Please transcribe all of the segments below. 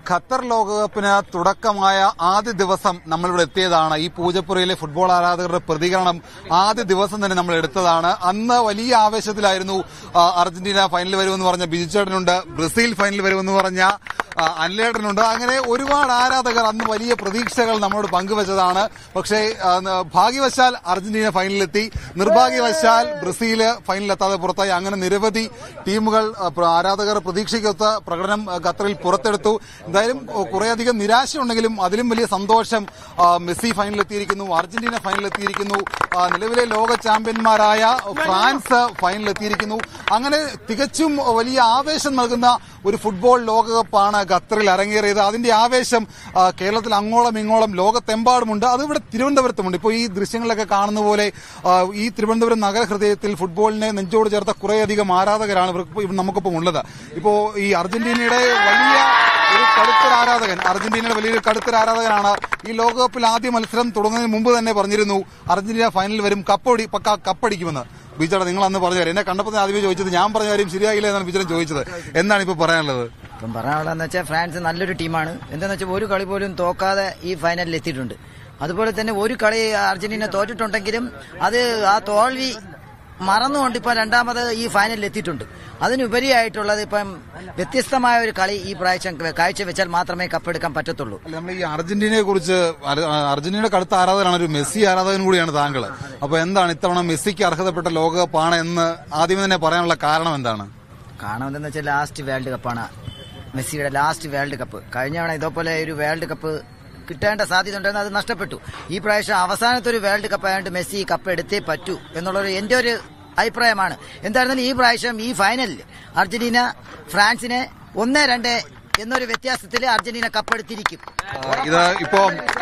Qatar ലോകകപ്പിന് തുടക്കമായ ആദ്യ ദിവസം നമ്മളിവിടെ എത്തിയതാണ് ഈ പൂജപ്പുരയിലെ ഫുട്ബോൾ ആരാധകരുടെ പ്രതികരണം ആദ്യ ദിവസം തന്നെ നമ്മൾ എടുത്തതാണ് അന്ന് വലിയ ആവേശത്തിലായിരുന്നു ആ, അർജന്റീന ഫൈനലിൽ വരുമെന്ന് പറഞ്ഞ ബിജുചേട്ടനുണ്ട് ബ്രസീൽ ഫൈനലിൽ വരുമെന്ന് പറഞ്ഞ ആ, അനിലേട്ടനുണ്ട് അങ്ങനെ ഒരുപാട് ആരാധകർ അന്ന് വലിയ പ്രതീക്ഷകൾ നമ്മളോട് പങ്കുവച്ചതാണ് പക്ഷേ ആ, ന- ഭാഗ്യവശാൽ അർജന്റീന ഫൈനലിലെത്തി നിർഭാഗ്യവശാൽ ബ്രസീല് ഫൈനലിലെത്താതെ പുറത്തായി അങ്ങനെ നിരവധി ടീമുകൾ ആ, പ്ര- ആരാധകർ പ്രതീക്ഷയ്ക്കൊത്ത പ്രകടനം ആ, ഖത്തറിൽ പുറത്തെടുത്തു എന്തായാലും ഓ, കുറേയധികം നിരാശയുണ്ടെങ്കിലും അതിലും വലിയ സന്തോഷം ആ, മെസ്സി ഫൈനലിലെത്തിയിരിക്കുന്നു അർജന്റീന ഫൈനലിലെത്തിയിരിക്കുന്നു ആ, നിലവിലെ ലോക ചാമ്പ്യന്മാരായ ഫ്രാൻസ് ഫൈനലിലെത്തിയിരിക്കുന്നു അങ്ങനെ തികച്ചും വലിയ ആവേശം നൽകുന്ന ഒരു ഫുട്ബോൾ ലോകകപ്പാണ് ഖത്തറിൽ അരങ്ങേറിയത് അതിന്റെ ആവേശം ആ, കേരളത്തിൽ അങ്ങോളം ഇങ്ങോളം ലോകത്തെമ്പാടുമുണ്ട് അത് ഇവിടെ തിരുവനന്തപുരത്തുമുണ്ട് ഇപ്പോൾ ഈ ദൃശ്യങ്ങളിലൊക്കെ കാണുന്ന പോലെ ആ, ഈ തിരുവനന്തപുരം നഗരഹൃദയത്തിൽ ഫുട്ബോളിനെ നെഞ്ചോട് ചേർത്ത കുറേയധികം ആരാധകരാണ് ഇവർക്ക് ഇവർ നമുക്കിപ്പം ഉള്ളത് ഇപ്പോ ഈ അർജന്റീനയുടെ വലിയ ഒരു കടുത്തൊരു ആരാധകൻ അർജന്റീനയുടെ വലിയൊരു കടുത്തൊരു ആരാധകനാണ് ഈ ലോകകപ്പിൽ ആദ്യ മത്സരം തുടങ്ങുന്നതിന് മുമ്പ് തന്നെ പറഞ്ഞിരുന്നു അർജന്റീന ഫൈനലിൽ വരും കപ്പടി പക്ക കപ്പടിക്കുമെന്ന് ബീച്ചേട്ടാ നിങ്ങൾ അന്ന് പറഞ്ഞു എന്നെ കണ്ടപ്പോൾ തന്നെ ആദ്യമേ ചോദിച്ചത് ഞാൻ പറഞ്ഞ കാര്യം ശരിയായില്ല എന്നാണ് ബീച്ചേട്ടൻ ചോദിച്ചത് എന്താണ് ഇപ്പൊ പറയാനുള്ളത് ഇപ്പം പറയാനുള്ളതെന്ന് വെച്ചാൽ ഫ്രാൻസ് നല്ലൊരു ടീമാണ് എന്താണെന്ന് വെച്ചാൽ ഒരു കളി പോലും തോക്കാതെ ഈ ഫൈനലിൽ എത്തിയിട്ടുണ്ട് അതുപോലെ തന്നെ ഒരു കളി അർജന്റീന തോറ്റിട്ടുണ്ടെങ്കിലും അത് ആ തോൽവി മറന്നുകൊണ്ട് ഇപ്പം രണ്ടാമത് ഈ ഫൈനലിൽ എത്തിയിട്ടുണ്ട് അതിനുപരിയായിട്ടുള്ളത് ഇപ്പം വ്യത്യസ്തമായ ഒരു കളി ഈ പ്രാവശ്യം കാഴ്ചവെച്ചാൽ മാത്രമേ കപ്പെടുക്കാൻ പറ്റത്തുള്ളൂ അല്ല നമ്മൾ ഈ അർജന്റീനയെ കുറിച്ച് അർജന്റീനയുടെ കടുത്ത ആരാധകനാണ് ഒരു മെസ്സി ആരാധകൻ കൂടിയാണ് താങ്കൾ അപ്പൊ എന്താണ് ഇത്തവണ മെസ്സിക്ക് അർഹതപ്പെട്ട ലോകകപ്പാണ് എന്ന് ആദ്യമേ തന്നെ പറയാനുള്ള കാരണം എന്താണ് കാരണം എന്തെന്ന് വെച്ചാൽ ലാസ്റ്റ് വേൾഡ് കപ്പാണ് മെസ്സിയുടെ ലാസ്റ്റ് വേൾഡ് കപ്പ് കഴിഞ്ഞ തവണ ഇതേപോലെ ഒരു വേൾഡ് കപ്പ് കിട്ടേണ്ട സാധ്യത ഉണ്ടായിരുന്നു അത് നഷ്ടപ്പെട്ടു ഈ പ്രാവശ്യം അവസാനത്തെ ഒരു വേൾഡ് കപ്പ് ആയതുകൊണ്ട് മെസ്സി ഈ കപ്പ് എടുത്തേ പറ്റൂ എന്നുള്ളൊരു എന്റെ ഒരു അഭിപ്രായമാണ് എന്തായിരുന്നാലും ഈ പ്രാവശ്യം ഈ ഫൈനലിൽ അർജന്റീന ഫ്രാൻസിനെ ഒന്ന് രണ്ട് എന്നൊരു വ്യത്യാസത്തിൽ അർജന്റീന കപ്പെടുത്തിരിക്കും ഇത് ഇപ്പോ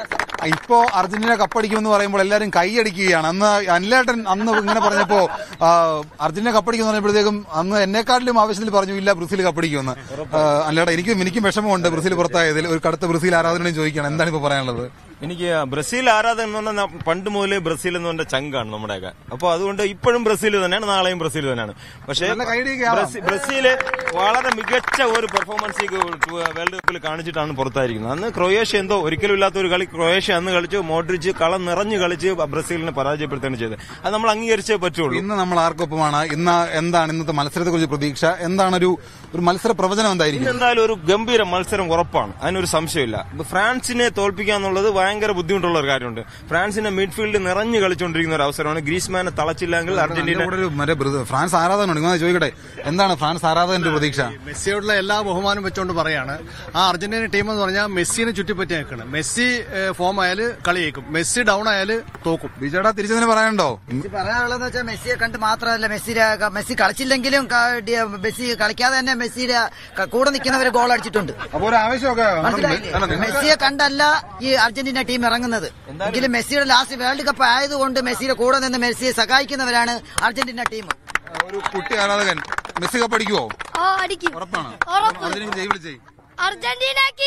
ഇപ്പോ അർജന്റീന കപ്പടിക്കുമെന്ന് പറയുമ്പോൾ എല്ലാവരും കൈയടിക്കുകയാണ് അന്ന് അനിലേട്ടൻ അന്ന് ഇങ്ങനെ പറഞ്ഞപ്പോ ആ, അർജന്റീന കപ്പടിക്കുമെന്ന് പറഞ്ഞപ്പോഴത്തേക്കും അന്ന് എന്നെക്കാട്ടിലും ആവശ്യത്തിൽ പറഞ്ഞു ഇല്ല ബ്രസീൽ കപ്പടിക്കുമെന്ന് ആ, അനിലേട്ടൻ എനിക്കും എനിക്കും വിഷമമുണ്ട് ബ്രസീൽ പുറത്തായതിൽ ഒരു കടുത്ത ബ്രസീൽ ആരാധനയും ചോദിക്കുകയാണ് എന്താണ് ഇപ്പൊ പറയാനുള്ളത് എനിക്ക് ബ്രസീൽ ആരാധകൻ എന്ന് പറഞ്ഞാൽ ന- പണ്ട് മുതലേ ബ്രസീൽ എന്ന് പറഞ്ഞ ചങ്കാണ് നമ്മുടെയൊക്കെ അപ്പൊ അതുകൊണ്ട് ഇപ്പോഴും ബ്രസീൽ തന്നെയാണ് നാളെയും ബ്രസീൽ തന്നെയാണ് പക്ഷേ നല്ല കൈയടിയൊക്കെ ആവാം. ബ്രസീ- ബ്രസീല് വളരെ മികച്ച ഒരു പെർഫോമൻസ് ഈ വേൾഡ് കപ്പിൽ കാണിച്ചിട്ടാണ് പുറത്തായിരിക്കുന്നത് അന്ന് ക്രൊയേഷ്യ എന്തോ ഒരിക്കലും ഇല്ലാത്ത ഒരു കളി ക്രൊയേഷ്യ അന്ന് കളിച്ചു മോഡ്രിച്ച് കളം നിറഞ്ഞു കളിച്ച് ബ്രസീലിനെ പരാജയപ്പെടുത്തുകയാണ് ചെയ്തത് അത് നമ്മൾ അംഗീകരിച്ചേ പറ്റുള്ളൂ ഇന്ന് നമ്മൾ ആർക്കൊപ്പമാണ് ഇന്ന് എന്താണ് ഇന്നത്തെ മത്സരത്തെ കുറിച്ച് പ്രതീക്ഷ എന്താണ് ഒരു ഒരു മത്സര പ്രവചനം എന്തായിരിക്കും എന്തായാലും ഒരു ഗംഭീര മത്സരം ഉറപ്പാണ് അതിനൊരു സംശയമില്ല ഇപ്പൊ ഫ്രാൻസിനെ തോൽപ്പിക്കുക എന്നുള്ളത് ഭയങ്കര ബുദ്ധിമുട്ടുള്ള ഒരു കാര്യമുണ്ട് ഫ്രാൻസിന്റെ മിഡ്ഫീൽഡ് നിറഞ്ഞു കളിച്ചുകൊണ്ടിരിക്കുന്ന ഒരു അവസരമാണ് ഗ്രീസ്മാനെ തളച്ചില്ലെങ്കിൽ അർജന്റീന അതിന്റെ കൂടെ ഒരു മറ്റേ ബ്രസീൽ- ഫ്രാൻസ് ആരാധകനുണ്ട് നിങ്ങൾ ചോദിക്കട്ടെ എന്താണ് ഫ്രാൻസ് ആരാധകന്റെ പ്രതീക്ഷ മെസ്സിയോടുള്ള എല്ലാ ബഹുമാനം വെച്ചുകൊണ്ട് പറയാണ് ആ അർജന്റീന ടീം എന്ന് പറഞ്ഞാൽ മെസ്സിനെ ചുറ്റിപ്പറ്റി നിൽക്കണം മെസ്സി ഫോം ആയാല് കളി ജയിക്കും മെസ്സി ഡൗൺ ആയാല് തോക്കും ബിജേട്ടാ തിരിച്ചതിന് പറയാനുണ്ടോ മെസ്സി പറയാനുള്ളതെന്ന് വെച്ചാൽ മെസ്സിയെ കണ്ട് മാത്രമല്ല മെസ്സിയുടെ മെസ്സി കളിച്ചില്ലെങ്കിലും ക- ഡി- മെസ്സി കളിക്കാതെ തന്നെ മെസ്സിയുടെ ക- കൂടെ നിൽക്കുന്നവര് ഗോൾ അടിച്ചിട്ടുണ്ട് അപ്പൊ ഒരു ആവേശമൊക്കെ മനസ്സിലായില്ലേ? അല്ല, നിങ്ങൾക്ക് മെസ്സിയെ കണ്ടല്ല ഈ അർജന്റീന ടീം ഇറങ്ങുന്നത് എങ്കിലും മെസ്സിയുടെ ലാസ്റ്റ് വേൾഡ് കപ്പ് ആയതുകൊണ്ട് മെസ്സിയുടെ കൂടെ നിന്ന് മെസ്സിയെ സഹായിക്കുന്നവരാണ് അർജന്റീന ടീം ഒരു കുട്ടി ആരാധകൻ മെസ്സി കപ്പടിക്കുവോ ഓ അടിക്കും ഉറപ്പാണ് ഉറപ്പ് അതിന് ജയ് വിളിച്ചേ അർജന്റീനക്ക്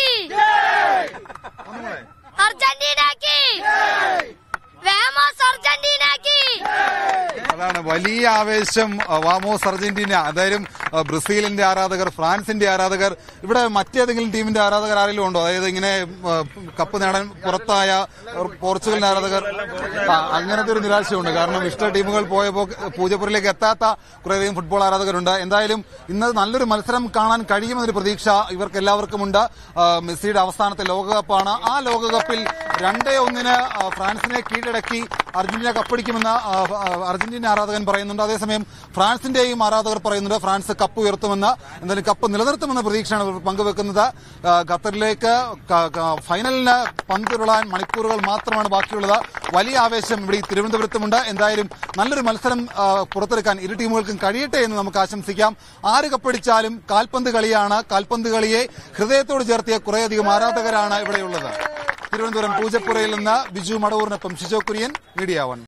അർജന്റീനക്ക് വേമോസ് അർജന്റീനക്ക് അതാണ് വലിയ ആവേശം അഹ് വാമോസ് അർജന്റീന അതായത് അഹ് ബ്രസീലിന്റെ ആരാധകർ ഫ്രാൻസിന്റെ ആരാധകർ ഇവിടെ മറ്റേതെങ്കിലും ടീമിന്റെ ആരാധകർ ആരെങ്കിലും ഉണ്ടോ അതായത് ഇങ്ങനെ അഹ് കപ്പ് നേടാൻ പുറത്തായ ഒരു പോർച്ചുഗലിന്റെ ആരാധകർ ആ, അങ്ങനത്തെ ഒരു നിരാശയുണ്ട് കാരണം ഇഷ്ട ടീമുകൾ പോയപ്പോൾ പൂജപ്പുരയിലേക്ക് എത്താത്ത കുറേയധികം ഫുട്ബോൾ ആരാധകരുണ്ട് എന്തായാലും ഇന്ന് നല്ലൊരു മത്സരം കാണാൻ കഴിയുമെന്നൊരു പ്രതീക്ഷ ഇവർക്ക് എല്ലാവർക്കുമുണ്ട് ആ, മെസ്സിയുടെ അവസാനത്തെ ലോകകപ്പാണ് ആ ലോകകപ്പിൽ രണ്ടേ ഒന്നിന് ആ, ഫ്രാൻസിനെ കീഴടക്കി അർജന്റീന കപ്പടിക്കുമെന്ന് ആ, ആ, അർജന്റീന ആരാധകൻ പറയുന്നുണ്ട് അതേസമയം ഫ്രാൻസിന്റെയും ആരാധകർ പറയുന്നുണ്ട് ഫ്രാൻസ് കപ്പ് ഉയർത്തുമെന്ന് എന്തായാലും കപ്പ് നിലനിർത്തുമെന്ന പ്രതീക്ഷയാണ് ഇവർ പങ്കുവെക്കുന്നത് ആ, ഖത്തറിലേക്ക് ക- ക- ഫൈനലിന് പന്തുരുളാൻ മണിക്കൂറുകൾ മാത്രമാണ് ബാക്കിയുള്ളത് വലിയ ആവേശം ഇവിടെ ഈ തിരുവനന്തപുരത്തുമുണ്ട് എന്തായാലും നല്ലൊരു മത്സരം ആ, പുറത്തെടുക്കാൻ ഇരു ടീമുകൾക്കും കഴിയട്ടെ എന്ന് നമുക്ക് ആശംസിക്കാം ആര് കപ്പടിച്ചാലും കാൽപന്ത് കളിയാണ് കാൽപന്ത് കളിയെ ഹൃദയത്തോട് ചേർത്തിയ കുറേയധികം ആരാധകരാണ് ഇവിടെയുള്ളത് തിരുവനന്തപുരം പൂജപ്പുരയിൽ നിന്ന് ബിജു മടവൂരിനൊപ്പം ഷിജോ കുര്യൻ മീഡിയ വൺ